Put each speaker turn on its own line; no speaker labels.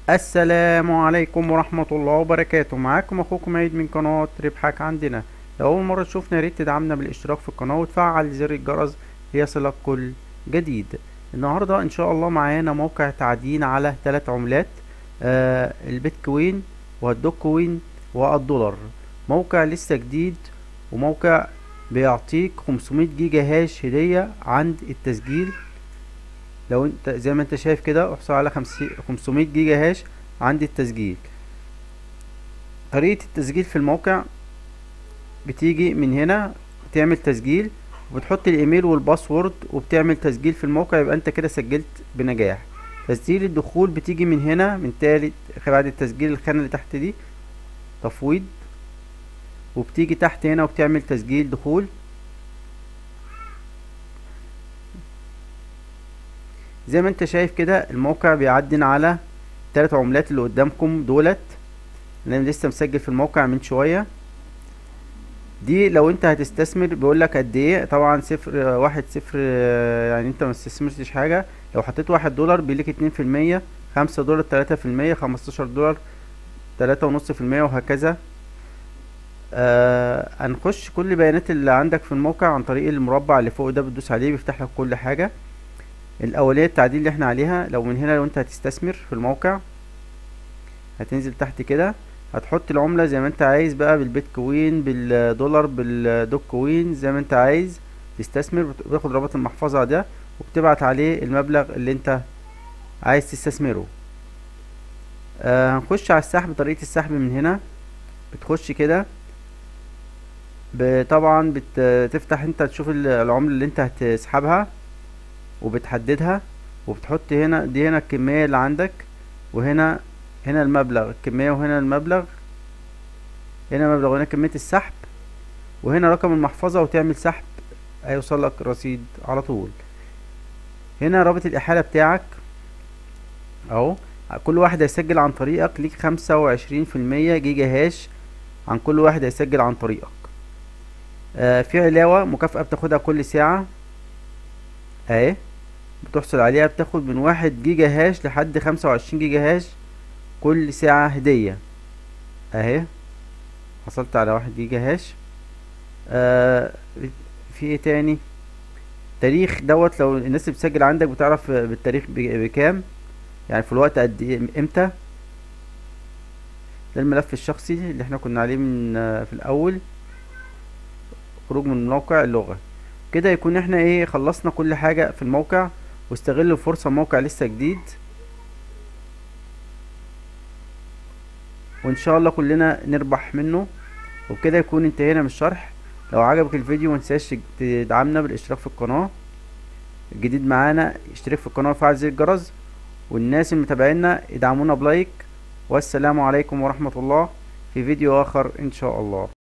السلام عليكم ورحمة الله وبركاته معاكم اخوكم عيد من قناة ربحك عندنا لو اول مرة تشوفنا ياريت تدعمنا بالاشتراك في القناة وتفعل زر الجرس ليصلك كل جديد النهاردة ان شاء الله معانا موقع تعدين على ثلاث عملات آه البيتكوين والدوكوين والدولار موقع لسه جديد وموقع بيعطيك 500 جيجا هاش هدية عند التسجيل لو انت زي ما انت شايف كده احصل على 500 جيجا هاش عند التسجيل طريقة التسجيل في الموقع بتيجي من هنا تعمل تسجيل وبتحط الايميل والباسورد وبتعمل تسجيل في الموقع يبقى انت كده سجلت بنجاح تسجيل الدخول بتيجي من هنا من تالت بعد التسجيل الخانة اللي تحت دي تفويض وبتيجي تحت هنا وبتعمل تسجيل دخول زي ما انت شايف كده الموقع بيعدن على تلات عملات اللي قدامكم دولت انا لسه مسجل في الموقع من شوية دي لو انت هتستثمر بيقولك قد ايه طبعا صفر واحد صفر يعني انت ما استثمرتش حاجة لو حطيت واحد دولار بيليك اتنين في المية خمسة دولار تلاتة في المية خمستاشر دولار تلاتة ونص في المية وهكذا آه هنخش كل البيانات اللي عندك في الموقع عن طريق المربع اللي فوق ده بتدوس عليه بيفتح لك كل حاجة الاوليه التعديل اللي احنا عليها لو من هنا لو انت هتستثمر في الموقع هتنزل تحت كده هتحط العمله زي ما انت عايز بقى بالبيتكوين بالدولار بالدوك كوين زي ما انت عايز تستثمر بتاخد رابط المحفظه ده وبتبعت عليه المبلغ اللي انت عايز تستثمره آه هنخش على السحب طريقه السحب من هنا بتخش كده طبعا بتفتح انت تشوف العمله اللي انت هتسحبها وبتحددها وبتحط هنا دي هنا الكمية اللي عندك وهنا هنا المبلغ الكمية وهنا المبلغ هنا مبلغ وهنا كمية السحب وهنا رقم المحفظة وتعمل سحب هيوصل لك رصيد على طول هنا رابط الإحالة بتاعك اهو كل واحد هيسجل عن طريقك ليك خمسة وعشرين في المية جيجا هاش عن كل واحد هيسجل عن طريقك آه في علاوة مكافأة بتاخدها كل ساعة اهي بتحصل عليها بتاخد من واحد جيجا هاش لحد خمسة وعشرين جيجا هاش كل ساعة هدية اهي حصلت على واحد جيجا هاش آه في ايه تاني تاريخ دوت لو الناس اللي بتسجل عندك بتعرف بالتاريخ بكام يعني في الوقت قد ايه امتى ده الملف الشخصي اللي احنا كنا عليه من في الاول خروج من موقع اللغة كده يكون احنا ايه خلصنا كل حاجة في الموقع واستغلوا الفرصة موقع لسه جديد وان شاء الله كلنا نربح منه وبكده يكون انتهينا من الشرح لو عجبك الفيديو متنساش تدعمنا بالاشتراك في القناة الجديد معانا اشترك في القناة وفعل زر الجرس والناس اللي متابعينا ادعمونا بلايك والسلام عليكم ورحمة الله في فيديو اخر ان شاء الله